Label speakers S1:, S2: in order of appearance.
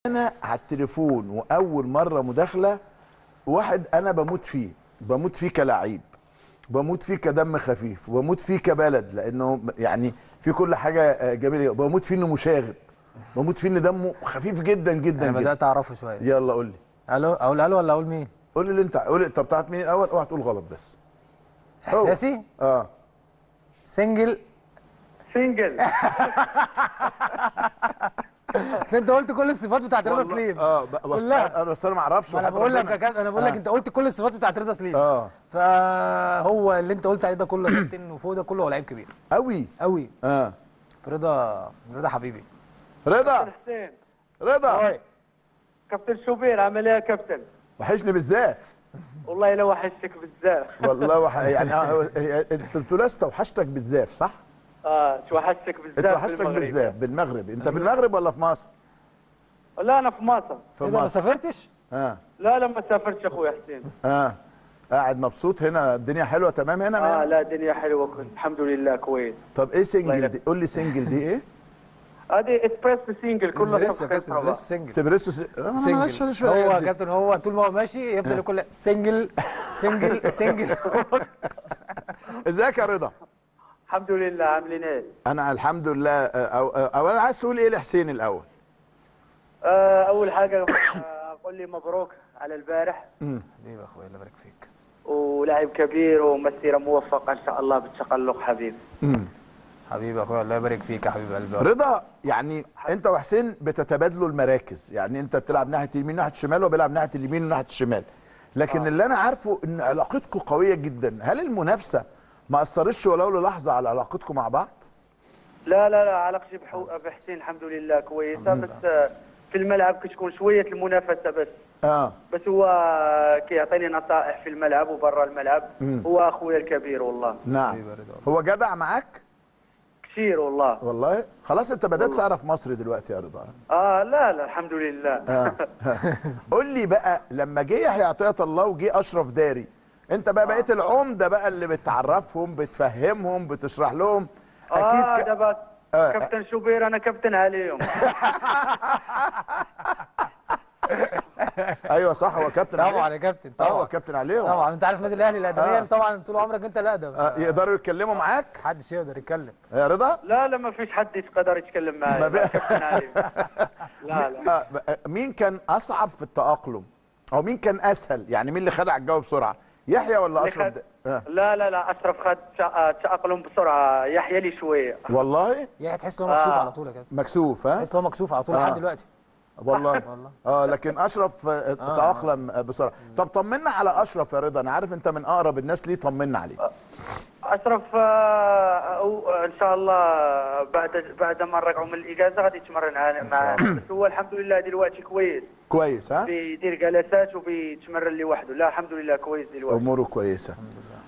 S1: انا على التليفون واول مره مداخله واحد انا بموت فيه بموت فيه كلاعب بموت فيه كدم خفيف وبموت فيه كبلد لانه يعني في كل حاجه آه، جميله بموت فيه انه مشاغب بموت فيه ان دمه خفيف جدا جدا
S2: انا
S1: جدا
S2: بدات اعرفه شويه
S1: يلا قول لي
S2: الو اقول الو ولا اقول مين
S1: قول لي اللي انت قول لي طب بتاعت مين الاول اوعى تقول غلط بس هو.
S2: احساسي
S1: اه
S2: سنجل
S3: سنجل
S2: اصل انت قلت كل الصفات بتاعت رضا
S1: والله-
S2: سليم
S1: اه ب- بس
S2: كلها.
S1: انا بس انا ما اعرفش
S2: ما انا
S1: وحياة
S2: بقول لك
S1: ربنا.
S2: يا كابتن انا بقول لك
S1: آه.
S2: انت قلت كل الصفات بتاعت رضا سليم
S1: اه
S2: فهو اللي انت قلت عليه ده كله يا كابتن وفوق ده كله هو لعيب كبير
S1: قوي
S2: قوي
S1: اه
S2: رضا رضا حبيبي
S1: رضا
S3: حسين
S1: رضا
S3: كابتن شوبير عامل ايه يا كابتن؟
S1: وحشني بالذات
S3: والله لو وحشتك بزاف
S1: والله وح... يعني آه، هي- انت بتقول استوحشتك بالذات صح؟
S3: اه توحشتك بزاف
S1: اتوحشتك
S3: بالمغرب.
S1: بالذات بالمغرب انت بالمغرب ولا في مصر؟
S3: لا انا في مصر
S1: في
S2: ايه ده ما
S1: مصر
S2: سافرتش
S1: اه
S3: لا لا ما سافرتش اخوي حسين
S1: اه قاعد مبسوط هنا الدنيا حلوه تمام هنا
S3: اه
S1: آه
S3: لا الدنيا حلوه كنت الحمد لله كويس
S1: طب ايه
S3: الله
S1: سنجل
S3: يلك.
S1: دي؟ قول لي سنجل دي ايه؟
S3: هذه اسبريسو سينجل كله
S2: اسبريسو يا
S3: تفخيم
S2: كابتن
S3: طبعا.
S2: اسبريسو سنجل
S1: سبريسو س... آه، أنا ماليش-
S2: سنجل
S1: ماليش في
S2: هو
S1: الحاجات
S2: يا
S1: دي.
S2: كابتن هو طول ما هو ماشي يفضل يقول لك سنجل سنجل سنجل
S1: ازيك يا رضا؟
S3: الحمد لله عاملين ايه؟
S1: انا الحمد لله آه، أو أو اولا عايز تقول ايه لحسين الاول؟
S3: آه اول حاجه آه، قول لي مبروك على البارح
S1: مم.
S2: حبيبي يا اخويا الله يبارك فيك
S3: ولاعب كبير ومسيره موفقه ان شاء الله بالتقلق حبيبي
S1: مم.
S2: حبيبي يا اخويا الله يبارك فيك يا حبيب قلبي
S1: رضا يعني انت وحسين بتتبادلوا المراكز يعني انت بتلعب ناحيه اليمين ناحيه الشمال وبيلعب ناحيه اليمين وناحيه الشمال لكن اللي انا عارفه ان علاقتكم قويه جدا هل المنافسه ما اثرتش ولو للحظه على علاقتكم مع بعض
S3: لا لا لا علاقتي بحو- بحسين الحمد لله كويسه بس آه، في الملعب كتكون شويه المنافسه بس
S1: اه
S3: بس هو كيعطيني نصائح في الملعب وبرا الملعب
S1: مم.
S3: هو اخويا الكبير والله
S1: نعم
S2: حبيبي يا رضا
S1: هو جدع معاك
S3: كثير والله
S1: والله خلاص انت بدات
S3: والله.
S1: تعرف مصر دلوقتي يا رضا
S3: اه لا لا الحمد لله
S1: آه. قول لي بقى لما جه يحيى عطيه الله وجه اشرف داري انت بقى بقيت العمده بقى اللي بتعرفهم بتفهمهم بتشرح لهم اكيد
S3: اه
S1: ك...
S3: دابا
S1: آه.
S3: كابتن شوبير انا كابتن عليهم
S1: ايوه صح هو كابتن
S2: طبعا
S1: عليهم.
S2: يا كابتن
S1: اه هو
S2: طبعا
S1: كابتن عليهم
S2: طبعا انت عارف النادي الاهلي الادميه
S1: آه.
S2: طبعا طول عمرك انت الاقدم
S1: آه. يقدروا يتكلموا معاك
S2: محدش يقدر يتكلم
S1: يا رضا
S3: لا لا ما فيش حد يقدر يتكلم
S1: ما
S3: معي
S1: بي-
S3: كابتن عليهم لا لا
S1: آه. ب- مين كان اصعب في التاقلم او مين كان اسهل يعني مين اللي خدع الجو بسرعه يحيى ولا
S3: اللي
S1: اشرف
S3: خد-
S1: د... آه.
S3: لا لا لا اشرف خد تأ- تاقلم بسرعه يحيى لي شويه
S1: والله
S2: يعني تحس ان هو مكسوف
S3: آه.
S2: على طول يا كابتن
S1: مكسوف ها
S2: تحس ان هو مكسوف على طول
S1: آه.
S2: لحد دلوقتي
S1: والله
S2: والله
S1: اه لكن اشرف آه، تاقلم آه، بسرعه طب طمنا على اشرف يا رضا انا عارف انت من اقرب الناس ليه طمنا عليه
S3: اشرف آه، أو- ان شاء الله بعد بعد ما نرجعوا من الاجازه غادي يتمرن معنا معنا. بس هو الحمد لله دلوقتي كويس
S1: كويس ها
S3: بيدير جلسات وبيتمرن لوحده لا الحمد لله كويس دلوقتي
S1: اموره كويسه